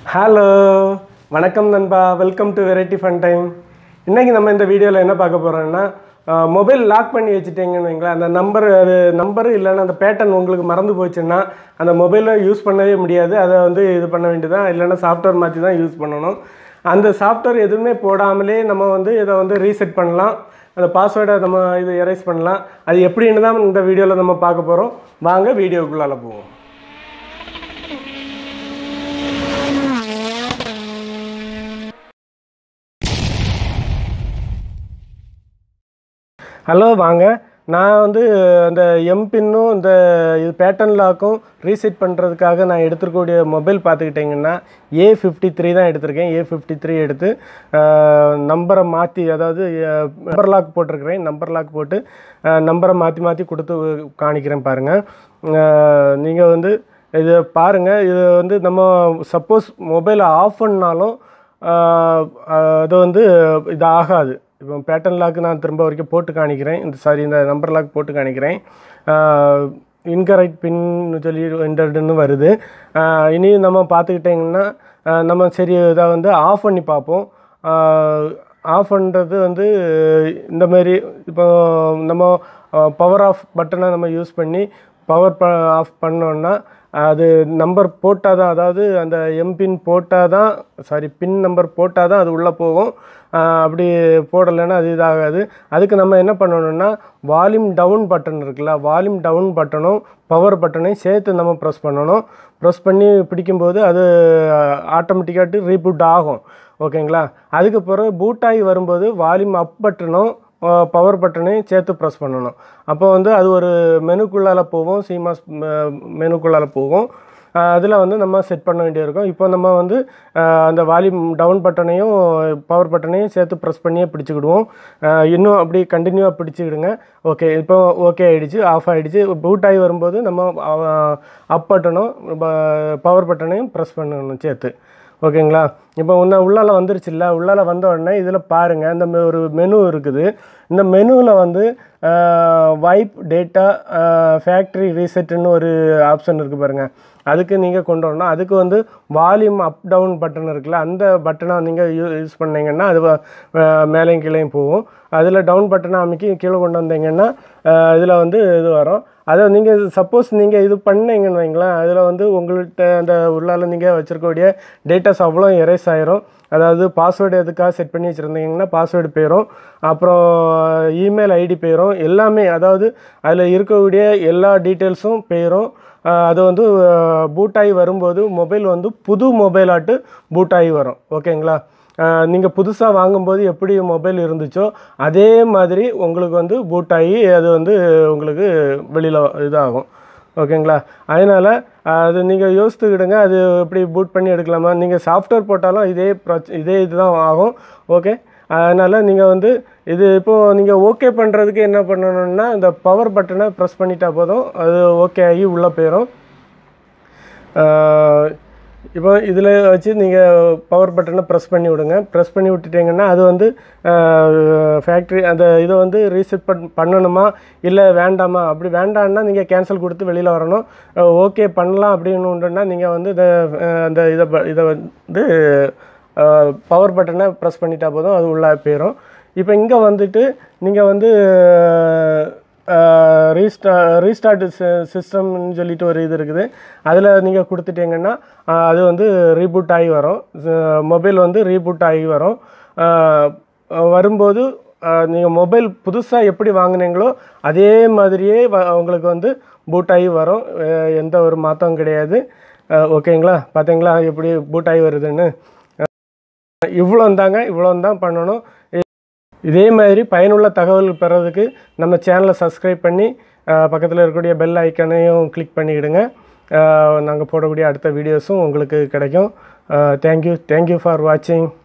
hello வணக்கம் நண்பா welcome to variety fun time இன்றைக்கி நம்ம இந்த வீடியோவில் என்ன பார்க்க போகிறோம்னா மொபைல் லாக் பண்ணி வச்சுட்டீங்கன்னு வைங்களேன் அந்த நம்பர் அது நம்பர் இல்லைன்னா அந்த பேட்டர்ன் உங்களுக்கு மறந்து போச்சுன்னா அந்த மொபைலை யூஸ் பண்ணவே முடியாது அதை வந்து இது பண்ண வேண்டியதான் இல்லைன்னா சாஃப்ட்வேர் மாற்றி தான் யூஸ் பண்ணணும் அந்த சாஃப்ட்வேர் எதுவுமே போடாமலே நம்ம வந்து இதை வந்து ரீசெட் பண்ணலாம் அந்த பாஸ்வேர்டை நம்ம இது எரேஸ் பண்ணலாம் அது எப்படின்னு தான் இந்த வீடியோவில் நம்ம பார்க்க போகிறோம் வாங்க வீடியோக்குள்ளால போவோம் ஹலோ வாங்க நான் வந்து அந்த எம்பின்னும் இந்த இது பேட்டர்ன் லாக்கும் ரீசெட் பண்ணுறதுக்காக நான் எடுத்துருக்கக்கூடிய மொபைல் பார்த்துக்கிட்டிங்கன்னா ஏ ஃபிஃப்டி த்ரீ தான் எடுத்திருக்கேன் ஏ ஃபிஃப்டி த்ரீ எடுத்து நம்பரை மாற்றி அதாவது நம்பர் லாக் போட்டிருக்கிறேன் நம்பர் லாக் போட்டு நம்பரை மாற்றி மாற்றி கொடுத்து காணிக்கிறேன் பாருங்கள் நீங்கள் வந்து இது பாருங்கள் இது வந்து நம்ம சப்போஸ் மொபைலை ஆஃப் பண்ணாலும் அது வந்து இது ஆகாது இப்போ பேட்டர்ன் லாக் நான் திரும்ப வரைக்கும் போட்டு காணிக்கிறேன் இந்த சாரி இந்த நம்பர் லாக் போட்டு காணிக்கிறேன் இன்கரெக்ட் பின்னு சொல்லி என்டர்டுன்னு வருது இனி நம்ம பார்த்துக்கிட்டிங்கன்னா நம்ம சரி இதை வந்து ஆஃப் பண்ணி பார்ப்போம் ஆஃப் பண்ணுறது வந்து இந்த மாதிரி இப்போ நம்ம பவர் ஆஃப் பட்டனை நம்ம யூஸ் பண்ணி பவர் ப ஆஃப் பண்ணோன்னா அது நம்பர் போட்டால் தான் அதாவது அந்த எம்பின் போட்டால் தான் சாரி பின் நம்பர் போட்டால் தான் அது உள்ளே போகும் அப்படி போடலைன்னா அது இதாகாது அதுக்கு நம்ம என்ன பண்ணணும்னா வால்யூம் டவுன் பட்டன் இருக்குல்ல வால்யூம் டவுன் பட்டனும் பவர் பட்டனையும் சேர்த்து நம்ம ப்ரெஸ் பண்ணணும் ப்ரெஸ் பண்ணி பிடிக்கும்போது அது ஆட்டோமேட்டிக்காட்டு ரீபூட் ஆகும் ஓகேங்களா அதுக்கு பிறகு பூட் ஆகி வரும்போது வால்யூம் அப் பட்டனும் பவர் பட்டனையும் சேர்த்து ப்ரெஸ் பண்ணணும் அப்போ வந்து அது ஒரு மெனுக்குள்ளால் போகும் சீமாஸ் மெனுக்குள்ளால் போகும் அதில் வந்து நம்ம செட் பண்ண வேண்டியிருக்கும் இப்போ நம்ம வந்து அந்த வால்யூம் டவுன் பட்டனையும் பவர் பட்டனையும் சேர்த்து ப்ரெஸ் பண்ணியே பிடிச்சிக்கிடுவோம் இன்னும் அப்படி கண்டினியூவாக பிடிச்சிக்கிடுங்க ஓகே இப்போ ஓகே ஆகிடுச்சு ஆஃப் ஆகிடுச்சு பூட் ஆகி வரும்போது நம்ம அப் பட்டனும் பவர் பட்டனையும் ப்ரெஸ் பண்ணணும் சேர்த்து ஓகேங்களா இப்போ உன்ன உள்ளால வந்துருச்சுல்ல உள்ளால வந்த உடனே இதில் பாருங்கள் இந்த ஒரு மெனு இருக்குது இந்த மெனுவில் வந்து வைப் டேட்டா ஃபேக்ட்ரி ரீசெட்டுன்னு ஒரு ஆப்ஷன் இருக்குது பாருங்கள் அதுக்கு நீங்கள் கொண்டு வரணும் அதுக்கு வந்து வால்யூம் அப் டவுன் பட்டன் இருக்குல்ல அந்த பட்டனை நீங்கள் யூ யூஸ் பண்ணிங்கன்னா அது மேலேயும் கீழேயும் போகும் அதில் டவுன் பட்டனை அமைக்கி கீழே கொண்டு வந்தீங்கன்னா இதில் வந்து இது வரும் அதை நீங்கள் சப்போஸ் நீங்கள் இது பண்ணீங்கன்னு வைங்களேன் அதில் வந்து உங்கள்கிட்ட அந்த உள்ளால் நீங்கள் வச்சுருக்கக்கூடிய டேட்டாஸ் அவ்வளோ எரேஸ் ஆயிரும் அதாவது பாஸ்வேர்டு எதுக்காக செட் பண்ணி வச்சுருந்தீங்கன்னா பாஸ்வேர்டு போயிடும் அப்புறம் இமெயில் ஐடி போயிடும் எல்லாமே அதாவது அதில் இருக்கக்கூடிய எல்லா டீட்டெயில்ஸும் போயிடும் அது வந்து பூட் ஆகி வரும்போது மொபைல் வந்து புது மொபைலாட்டு பூட் ஆகி வரும் ஓகேங்களா நீங்கள் புதுசாக வாங்கும்போது எப்படி மொபைல் இருந்துச்சோ அதே மாதிரி உங்களுக்கு வந்து பூட் ஆகி அது வந்து உங்களுக்கு வெளியில் இதாகும் ஓகேங்களா அதனால் அது நீங்கள் யோசித்துக்கிடுங்க அது எப்படி பூட் பண்ணி எடுக்கலாமா நீங்கள் சாஃப்ட்வேர் போட்டாலும் இதே ப்ரச் இதே இதுதான் ஆகும் ஓகே அதனால் நீங்கள் வந்து இது இப்போது நீங்கள் ஓகே பண்ணுறதுக்கு என்ன பண்ணணும்னா இந்த பவர் பட்டனை ப்ரெஸ் பண்ணிட்டா போதும் அது ஓகே ஆகி உள்ளே போயிடும் இப்போ இதில் வச்சு நீங்கள் பவர் பட்டனை ப்ரெஸ் பண்ணி விடுங்க ப்ரெஸ் பண்ணி விட்டுட்டிங்கன்னா அது வந்து ஃபேக்ட்ரி அந்த இதை வந்து ரீசெட் பண் பண்ணணுமா இல்லை வேண்டாமா அப்படி வேண்டான்னா நீங்கள் கேன்சல் கொடுத்து வெளியில் வரணும் ஓகே பண்ணலாம் அப்படின்னு உண்டுன்னா நீங்கள் வந்து இதை அந்த இதை இதை வந்து பவர் பட்டனை ப்ரெஸ் பண்ணிட்டா போதும் அது உள்ளே போயிடும் இப்போ இங்கே வந்துட்டு நீங்கள் வந்து ரீஸ்டா ரீஸ்டார்ட் சிஸ்டம்னு சொல்லிட்டு ஒரு இது இருக்குது அதில் நீங்கள் கொடுத்துட்டீங்கன்னா அது வந்து ரீபூட் ஆகி வரும் மொபைல் வந்து ரீபூட் ஆகி வரும் வரும்போது நீங்கள் மொபைல் புதுசாக எப்படி வாங்கினீங்களோ அதே மாதிரியே உங்களுக்கு வந்து பூட் ஆகி வரும் எந்த ஒரு மாற்றமும் கிடையாது ஓகேங்களா பார்த்தீங்களா எப்படி பூட் ஆகி வருதுன்னு இவ்வளோ தாங்க இவ்வளோ தான் பண்ணணும் இதே மாதிரி பயனுள்ள தகவல் பெறதுக்கு நம்ம சேனலை சப்ஸ்கிரைப் பண்ணி பக்கத்தில் இருக்கக்கூடிய பெல் ஐக்கனையும் கிளிக் பண்ணிக்கிடுங்க நாங்கள் போடக்கூடிய அடுத்த வீடியோஸும் உங்களுக்கு கிடைக்கும் தேங்க்யூ தேங்க்யூ ஃபார் வாட்சிங்